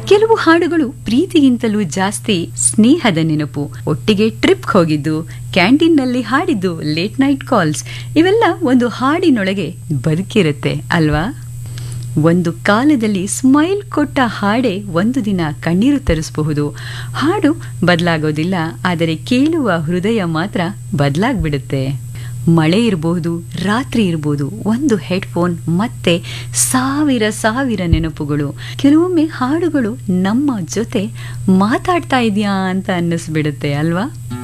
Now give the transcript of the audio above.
ಕೆಲವು ಹಾಡುಗಳು ಪ್ರೀತಿಗಿಂತಲೂ ಜಾಸ್ತಿ ಸ್ನೇಹದ ನೆನಪು ಒಟ್ಟಿಗೆ ಟ್ರಿಪ್ ಹೋಗಿದ್ದು ಕ್ಯಾಂಟೀನ್ನಲ್ಲಿ ಹಾಡಿದ್ದು ಲೇಟ್ ನೈಟ್ ಕಾಲ್ಸ್ ಇವೆಲ್ಲ ಒಂದು ಹಾಡಿನೊಳಗೆ ಬದುಕಿರುತ್ತೆ ಅಲ್ವಾ ಒಂದು ಕಾಲದಲ್ಲಿ ಸ್ಮೈಲ್ ಕೊಟ್ಟ ಹಾಡೇ ಒಂದು ದಿನ ಕಣ್ಣೀರು ತರಿಸಬಹುದು ಹಾಡು ಬದಲಾಗೋದಿಲ್ಲ ಆದರೆ ಕೇಳುವ ಹೃದಯ ಮಾತ್ರ ಬದಲಾಗ್ಬಿಡುತ್ತೆ ಮಳೆ ಇರಬಹುದು ರಾತ್ರಿ ಇರಬಹುದು ಒಂದು ಹೆಡ್ಫೋನ್ ಮತ್ತೆ ಸಾವಿರ ಸಾವಿರ ನೆನಪುಗಳು ಕೆಲವೊಮ್ಮೆ ಹಾಡುಗಳು ನಮ್ಮ ಜೊತೆ ಮಾತಾಡ್ತಾ ಇದೆಯಾ ಅಂತ ಅನ್ನಿಸ್ಬಿಡುತ್ತೆ ಅಲ್ವಾ